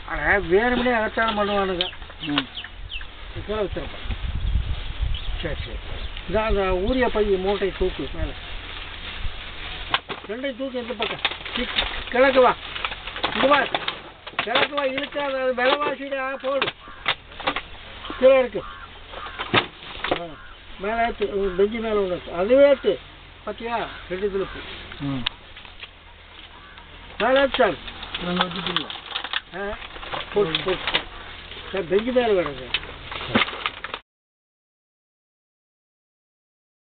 ஆனால் வேணும்னே அகத்தானம் பண்ணுவானுங்க ம் கீழே வச்சிருப்பேன் சரி சரி இதான் அந்த ஊரிய பை மூட்டை தூக்கு மேலே ரெண்டையும் தூக்கு எந்த பக்கம் கி- கிழக்கு வா இங்க வா கிழக்கு வா இழுக்காத அது விலைவாசிடா போடு கீழே இருக்கு ஆ, மேலே ஏற்று பெஞ்சு மேலே உள்ள அதுவே ஏற்று பார்த்தியா ரெண்டு திருப்பு ம் மேலே ஏற்று சார் நான் வச்சுட்டீங்களா ஆ போட்டு போட்டு சார் பெஞ்சு மேலே வேணுங்க